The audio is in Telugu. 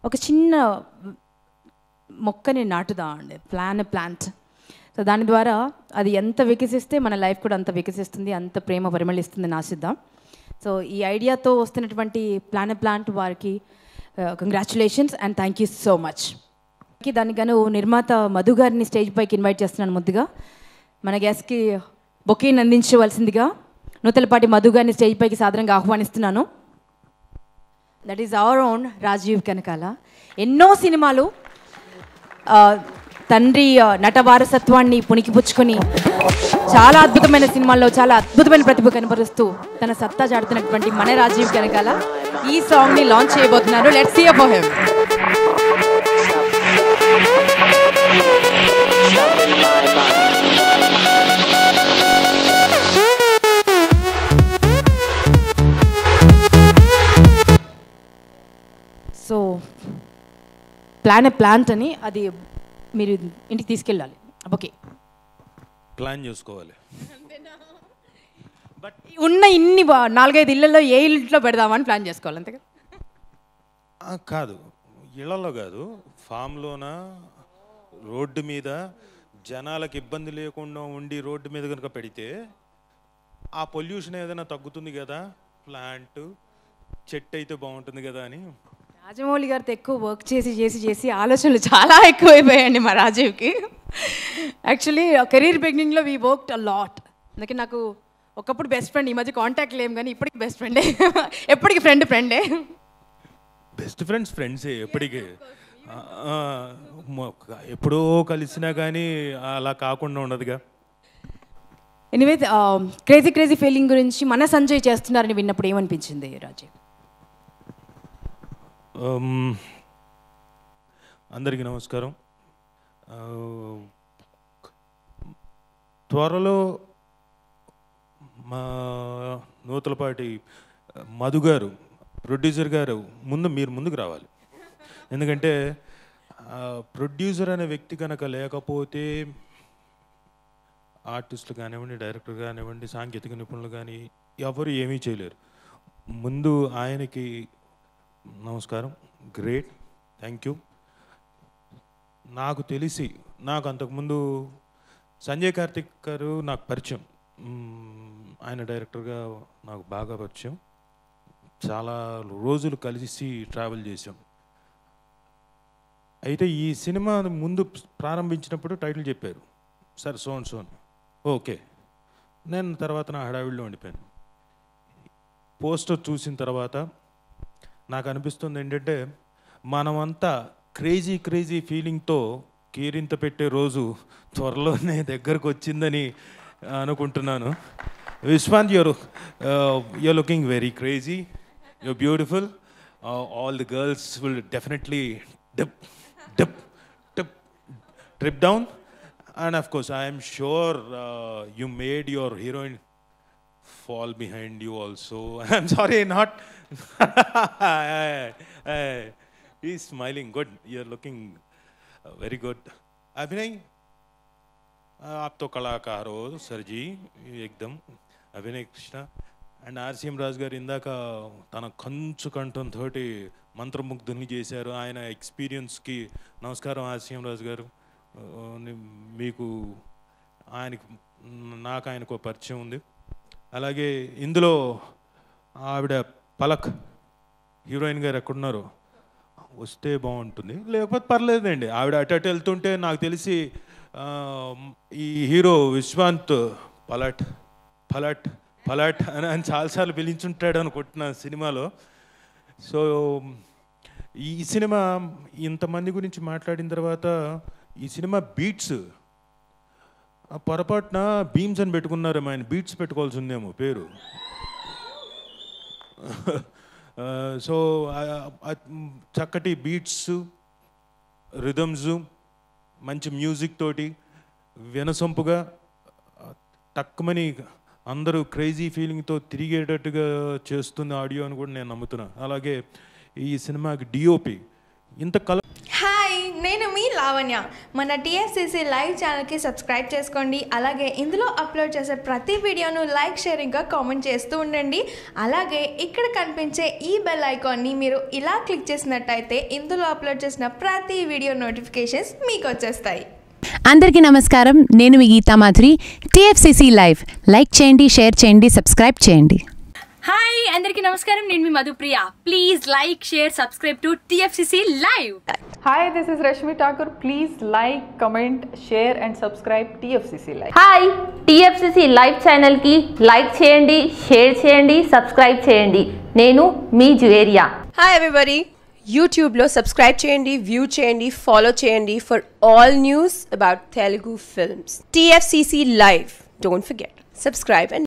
ఒక చిన్న మొక్కని నాటుదా అండి ప్లాన్ ప్లాంట్ సో దాని ద్వారా అది ఎంత వికసిస్తే మన లైఫ్ కూడా అంత వికసిస్తుంది అంత ప్రేమ పరిమళిస్తుందని ఆశిద్దాం సో ఈ ఐడియాతో వస్తున్నటువంటి ప్లాన్ ప్లాంట్ వారికి congratulations and thank you so much దానికి గాను నిర్మాత మధు గారిని స్టేజ్ పైకి ఇన్వైట్ చేస్తున్నాను ముద్దుగా మన గెస్ట్కి బొకేని అందించవలసిందిగా నూతలపాటి మధు గారిని స్టేజ్ పైకి సాధారణంగా ఆహ్వానిస్తున్నాను that is our own Rajeev Kanakala ఎన్నో సినిమాలు ఆ, తండ్రి ఆ, నట వారసత్వాన్ని పుణికిపుచ్చుకొని చాలా అద్భుతమైన సినిమాల్లో చాలా అద్భుతమైన ప్రతిభ కనబరుస్తూ తన సత్తా చాటుతున్నటువంటి మన రాజీవ్ కనకాల ఈ సాంగ్ని లాంచ్ చేయబోతున్నారు let's see for him so plan plant అని అది మీరు ఇంటికి తీసుకెళ్ళాలి ఓకే ప్లాన్ చేసుకోవాలి ఉన్న ఇన్ని బా- నాలుగైదు ఇళ్లలో ఏ ఇంట్లో పెడదామని ప్లాన్ చేసుకోవాలి అంతే కదా ఆ, కాదు ఇళ్లలో కాదు ఫామ్లోన రోడ్డు మీద జనాలకు ఇబ్బంది లేకుండా ఉండి రోడ్డు మీద కనుక పెడితే ఆ పొల్యూషన్ ఏదైనా తగ్గుతుంది కదా ప్లాంట్ చెట్టు అయితే బాగుంటుంది కదా అని రాజమౌళి గారితో ఎక్కువ వర్క్ చేసి చేసి చేసి ఆలోచనలు చాలా ఎక్కువైపోయాయండి మా రాజీవ్కి యాక్చువల్లీ కెరీర్ బిగినింగ్లో వీ వర్క్ అ లాట్ అందుకే నాకు ఒకప్పుడు బెస్ట్ ఫ్రెండ్ ఈ మధ్య కాంటాక్ట్ లేం కానీ ఇప్పటికి బెస్ట్ ఫ్రెండే ఎప్పటికి ఫ్రెండ్ ఫ్రెండే బెస్ట్ ఫ్రెండ్స్ ఫ్రెండ్సే ఎప్పటికీ ఆ, ఆ, మొ- ఎప్పుడో కలిసినా కానీ అలా కాకుండా ఉండదుగా ఎనివే క్రేజీ క్రేజీ ఫీలింగ్ గురించి మన సంజయ్ చేస్తున్నారని విన్నప్పుడు ఏమనిపించింది రాజీవ్ Um, అందరికీ నమస్కారం ఆ, త్వరలో మా నూతలపాటి మధు గారు ప్రొడ్యూసర్ గారు ముందు మీరు ముందుకు రావాలి ఎందుకంటే ప్రొడ్యూసర్ అనే వ్యక్తి కనుక లేకపోతే ఆర్టిస్టులు కానివ్వండి డైరెక్టర్ కానివ్వండి సాంకేతిక నిపుణులు కానీ ఎవరు ఏమీ చేయలేరు ముందు ఆయనకి నమస్కారం గ్రేట్ థ్యాంక్ యూ నాకు తెలిసి నాకు అంతకుముందు సంజయ్ కార్తిక్ గారు నాకు పరిచయం మ్మ్, ఆయన డైరెక్టర్గా నాకు బాగా పరిచయం చాలా రోజులు కలిసి ట్రావెల్ చేసాం అయితే ఈ సినిమా ముందు ప్రారంభించినప్పుడు టైటిల్ చెప్పారు సార్ సోన్ సోన్ ఓకే నేను తర్వాత నా హడావిడిలో ఉండిపోయాను పోస్టర్ చూసిన తర్వాత నాకు అనిపిస్తుంది ఏంటంటే మనమంతా క్రేజీ క్రేజీ ఫీలింగ్తో కీరింత పెట్టే రోజు త్వరలోనే దగ్గరకు వచ్చిందని అనుకుంటున్నాను Vishwant you're you're looking very crazy you're beautiful all the girls will definitely dip dip dip trip down and of course i am sure uh, you made your heroine fall behind you also i'm sorry not he's smiling good you're looking uh, very good abhinay आप तो कलाकार हो सर जी एकदम అభినయ్ కృష్ణ అండ్ ఆర్సీఎం రాజు గారు ఇందాక తన కంచు కంఠంతో మంత్రముగ్ధుల్ని చేశారు ఆయన ఎక్స్పీరియన్స్కి నమస్కారం ఆర్సీఎం రాజు గారు ఆ, ని- మీకు ఆయనకు నాకు ఆయనకు పరిచయం ఉంది అలాగే ఇందులో ఆవిడ పలక్ హీరోయిన్ గారు ఎక్కడున్నారు వస్తే బాగుంటుంది లేకపోతే పర్లేదండి ఆవిడ అటు అటు వెళ్తుంటే నాకు తెలిసి ఆ, ఈ హీరో విశ్వాంత్ పలట్ పలట్ పలట్ అని అని చాలాసార్లు పిలిచుంటాడు అనుకుంటున్నా సినిమాలో సో ఈ సినిమా ఇంతమంది గురించి మాట్లాడిన తర్వాత ఈ సినిమా బీట్స్ ఆ పొరపాటున బీమ్స్ అని పెట్టుకున్నారేమో ఆయన బీట్స్ పెట్టుకోవాల్సి ఉందేమో పేరు సో చక్కటి బీట్స్ రిథమ్స్ మంచి మ్యూజిక్ తోటి వినసొంపుగా ఆ, టక్కుమని అందరూ క్రేజీ ఫీలింగ్తో తిరిగేటట్టుగా చేస్తుంది ఆడియో అని కూడా నేను నమ్ముతున్నాను అలాగే ఈ సినిమాకి డిఓపి ఇంత కల హాయ్ నేను మీ లావణ్య మన టీఎఫ్సిసి లైవ్ ఛానల్కి సబ్స్క్రైబ్ చేసుకోండి అలాగే ఇందులో అప్లోడ్ చేసే ప్రతి వీడియోను లైక్ షేర్ ఇంకా కామెంట్ చేస్తూ ఉండండి అలాగే ఇక్కడ కనిపించే ఈ బెల్ ఐకాన్ని మీరు ఇలా క్లిక్ చేసినట్టయితే ఇందులో అప్లోడ్ చేసిన ప్రతి వీడియో నోటిఫికేషన్స్ మీకు వచ్చేస్తాయి అందరికీ నమస్కారం నేను మీ Geetha Madhuri TFCC live like చేయండి షేర్ చేయండి సబ్స్క్రైబ్ చేయండి హాయ్ అందరికీ నమస్కారం నేను మీ Madhupriya please like share subscribe to TFCC live Hi, this is Rashmi Thakur. Please like, comment, share, and subscribe TFCC Live. Hi TFCC live ఛానల్కి లైక్ చేయండి షేర్ చేయండి సబ్స్క్రైబ్ చేయండి నేను మీ జువేరియా హాయ్ ఎవ్రీబడి యూట్యూబ్లో సబ్స్క్రైబ్ చేయండి వ్యూ చేయండి ఫాలో చేయండి for all news about Telugu films TFCC live don't forget subscribe and